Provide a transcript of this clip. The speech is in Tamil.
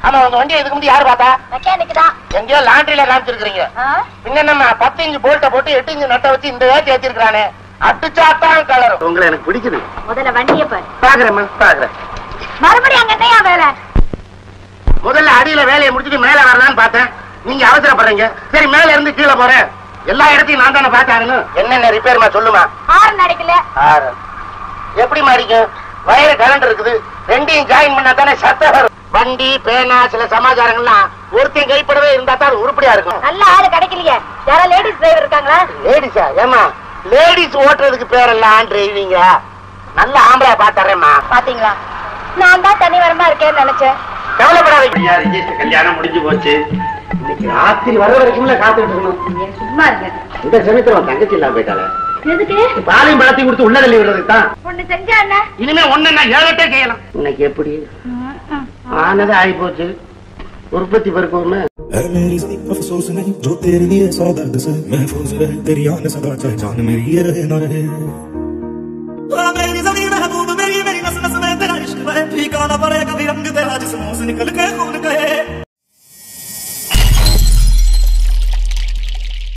ஆமா உங்க வண்டி இதுக்கு முந்தி யாரு பார்த்தா மெக்கானிக் தான் எங்கேயோ லாண்டரியில காமிச்சிருக்கீங்க ஆ? பின்ன நம்ம பத்து இன்ச்சு போல்ட்ட போட்டு எட்டு இன்ச்சு நட்டை வச்சு இந்த ஏத்தி வச்சிருக்கானே அடிச்சாத்தான் கலரும் உங்களை எனக்கு பிடிக்குது முதல்ல வண்டியை பாரு பாக்குறேன் பாக்குறேன் மறுபடியும் அங்க என்னையா வேலை முதல்ல அடியில வேலையை முடிச்சிட்டு மேல வரலாம்னு பார்த்தேன் நீங்க அவசரப்படுறீங்க சரி மேல இருந்து கீழே போறேன் எல்லா இடத்தையும் நான் தானே பார்த்தாகணும் என்னென்ன ரிப்பேர்மா சொல்லுமா ஹார்ன் அடிக்கல ஆறு எப்படி மாறிக்கும் வயரு கரண்ட் இருக்குது ரெண்டையும் ஜாயின் பண்ணா தானே சத்தம் வரும் வண்டி பேனா சில சமாச்சாரங்கள்லாம் ஒருத்தையும் கைப்படவே இருந்தா தான் அது உருப்படியா இருக்கும் நல்ல ஆளு கிடைக்கலையே யாரா லேடிஸ் டிரைவர் இருக்காங்களா லேடிஸா ஏமா லேடிஸ் ஓட்டுறதுக்கு பேரெல்லாம் டிரைவிங்க நல்ல ஆம்பளை பாத்துறேம்மா பாத்தீங்களா நான் தான் தனி வரமா இருக்கேன்னு நினைச்சேன் கவலைப்படாதீங்க ஐயா ரிஜிஸ்டர் கல்யாணம் முடிஞ்சு போச்சு இன்னைக்கு ராத்திரி வர வரைக்கும்ல காத்துட்டு இருக்கணும் சும்மா இருங்க இந்த சமயத்துல உன் தங்கச்சி இல்லாம போயிட்டாளே எதுக்கு பாலையும் பழத்தையும் கொடுத்து உள்ள தள்ளி விடுறதுக்கு தான் ஒண்ணு செஞ்சா என்ன இனிமே ஒண்ணு நான் ஏழட்டே செய்யலாம் இன்னைக்கு எப்படி ஆனது ஆகி போச்சு உற்பத்தி பெருக்கவுமே है मेरी सी अफसोस नहीं जो तेरे लिए सौ दर्द से महफूज रहे तेरी आन सदा चाहे जान मेरी ये रहे ना रहे आ, मेरी जमीन महबूब मेरी मेरी नस नस में तेरा इश्क बहे फीका ना पड़े कभी रंग तेरा जिस्मों से निकल के खून कहे